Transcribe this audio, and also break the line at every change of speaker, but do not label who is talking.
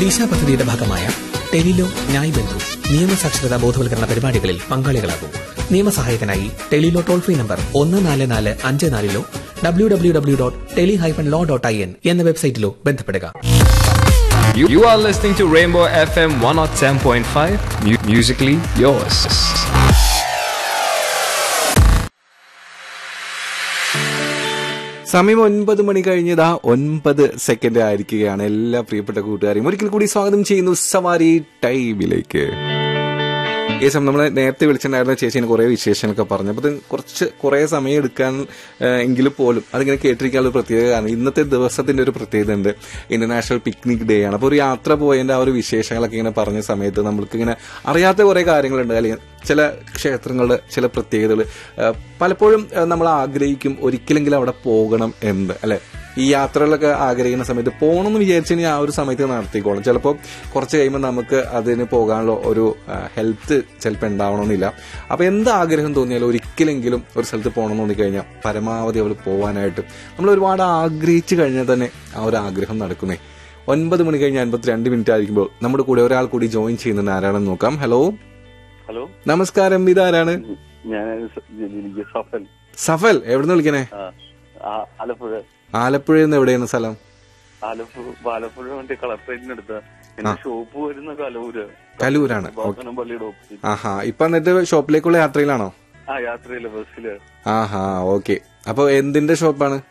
ദിശ പദ്ധതിയുടെ ഭാഗമായ ടെലിലോ ന്യായ് ബന്ധു നിയമസാക്ഷരതാ ബോധവൽക്കരണ പരിപാടികളിൽ പങ്കാളികളാകൂ നിയമസഹായത്തിനായി ടെലിലോ ടോൾ ഫ്രീ നമ്പർ ഒന്ന് നാല് നാല് അഞ്ച് നാലിലോ W W W dot tele hyphen law dot I N എന്ന വെബ്സൈറ്റിലോ ബന്ധപ്പെടുക
You, you are listening to Rainbow FM 107.5, mu- musically yours.
സമയം ഒൻപത് മണി കഴിഞ്ഞതാ ഒൻപത് സെക്കൻഡ് ആയിരിക്കുകയാണ് എല്ലാ പ്രിയപ്പെട്ട കൂട്ടുകാരെയും ഒരിക്കൽ കൂടി സ്വാഗതം ചെയ്യുന്നു സവാരി ടൈമിലേക്ക് ഈ സമയം നമ്മൾ നേരത്തെ വിളിച്ചിട്ടുണ്ടായിരുന്ന ചേച്ചീനെ കുറേ വിശേഷങ്ങളൊക്കെ പറഞ്ഞു അപ്പോൾ ഇത് കുറച്ച് കുറേ സമയം എടുക്കാൻ ആ, എങ്കിൽ പോലും അതിങ്ങനെ കേട്ടിരിക്കാനുള്ള പ്രത്യേകത കാരണം ഇന്നത്തെ ദിവസത്തിന്റെ ഒരു പ്രത്യേകത ഉണ്ട് ഇന്റർനാഷണൽ പിക്നിക് ഡേ ആണ് അപ്പോൾ ഒരു യാത്ര പോയതിന്റെ ആ ഒരു വിശേഷങ്ങളൊക്കെ ഇങ്ങനെ പറഞ്ഞ സമയത്ത് നമ്മൾക്ക് ഇങ്ങനെ അറിയാത്ത കുറേ കാര്യങ്ങളുണ്ട് അല്ലെങ്കിൽ ചില ക്ഷേത്രങ്ങളുടെ ചില പ്രത്യേകതകൾ പലപ്പോഴും ആ, നമ്മൾ ആഗ്രഹിക്കും ഒരിക്കലെങ്കിലും അവിടെ പോകണം എന്ന് അല്ലെ ഈ യാത്രകളൊക്കെ ആഗ്രഹിക്കുന്ന സമയത്ത് പോകണമെന്ന് വിചാരിച്ചു കഴിഞ്ഞാൽ ആ ഒരു സമയത്ത് നടത്തിക്കോളും ചിലപ്പോൾ കുറച്ച് കഴിയുമ്പോൾ നമുക്ക് അതിന് പോകാനുള്ള ഒരു ഹെൽത്ത് ചിലപ്പോൾ ഉണ്ടാവണമെന്നില്ല അപ്പൊ എന്ത് ആഗ്രഹം തോന്നിയാലും ഒരിക്കലെങ്കിലും ഒരു സ്ഥലത്ത് പോകണമെന്ന് തോന്നിക്കഴിഞ്ഞാൽ പരമാവധി അവർ പോകാനായിട്ട് നമ്മൾ ഒരുപാട് ആഗ്രഹിച്ചു കഴിഞ്ഞാൽ തന്നെ ആ ഒരു ആഗ്രഹം നടക്കുന്നേ ഒൻപത് മണി കഴിഞ്ഞ് അൻപത്തിരണ്ട് മിനിറ്റ് ആയിരിക്കുമ്പോൾ നമ്മുടെ കൂടെ ഒരാൾ കൂടി ജോയിൻ ചെയ്യുന്നുണ്ട് ആരാണെന്ന് നോക്കാം ഹലോ
ഹലോ
നമസ്കാരം ഇതാരാണ്
ഞാൻ സ- എനിക്ക് സഫൽ
സഫൽ എവിടുന്ന് വിളിക്കണേ
ആ, ആ, ആലപ്പുഴ
ആലപ്പുഴയിൽ നിന്ന് എവിടെയാണ് സ്ഥലം
ആലപ്പുഴ ആലപ്പുഴ മറ്റേ കളക്ടറേറ്റിന് അടുത്ത എന്റെ ഷോപ്പ് വരുന്ന കലൂര്
കലൂരാണ്
വാസനം പള്ളിയുടെ ഓപ്പോസിറ്റ്
ആഹാ ഇപ്പൊ എന്നിട്ട് ഷോപ്പിലേക്കുള്ള യാത്രയിലാണോ
ആ യാത്രയിലെ ബസ്സില്
ആഹാ ഓക്കെ അപ്പൊ എന്തിന്റെ ഷോപ്പാണ്